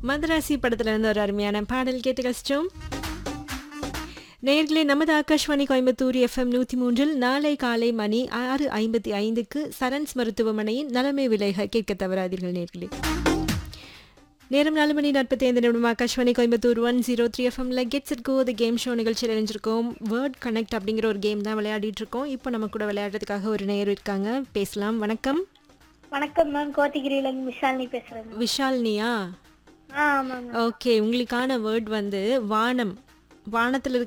மதராசி படத்துல இருந்து ஒரு அருமையான பாடல் கேட்டு கழிச்சிட்டோம் நேர்களே நமது ஆகாஷ்வாணி கோயம்புத்தூர் எஃப்எம் நூற்றி மூன்றில் நாளை காலை மணி ஆறு ஐம்பத்தி ஐந்துக்கு சரண்ஸ் மருத்துவமனையின் நலமை விலைக கேட்க தவறாதீர்கள் நேர்களே நேரம் நாலு மணி நாற்பத்தி ஐந்து நிமிடம் Akashvani Coimbatore one zero three எஃப்எம்ல gets it go the game show நிகழ்ச்சியில் இணைஞ்சிருக்கோம் வேர்ட் கனெக்ட் அப்படிங்கிற ஒரு கேம் தான் விளையாடிட்டு இருக்கோம் இப்போ நம்ம கூட விளையாடுறதுக்காக ஒரு நேயர் இருக்காங்க பேசலாம் வணக்கம் வணக்கம் மேம் கோத்தகிரியிலேருந்து விஷாலினி பேசுகிறேன் மேம் விஷால்னியா ஆ ஆமாம் மேம் ஓகே உங்களுக்கான வேர்ட் வந்து வானம் வானத்தில்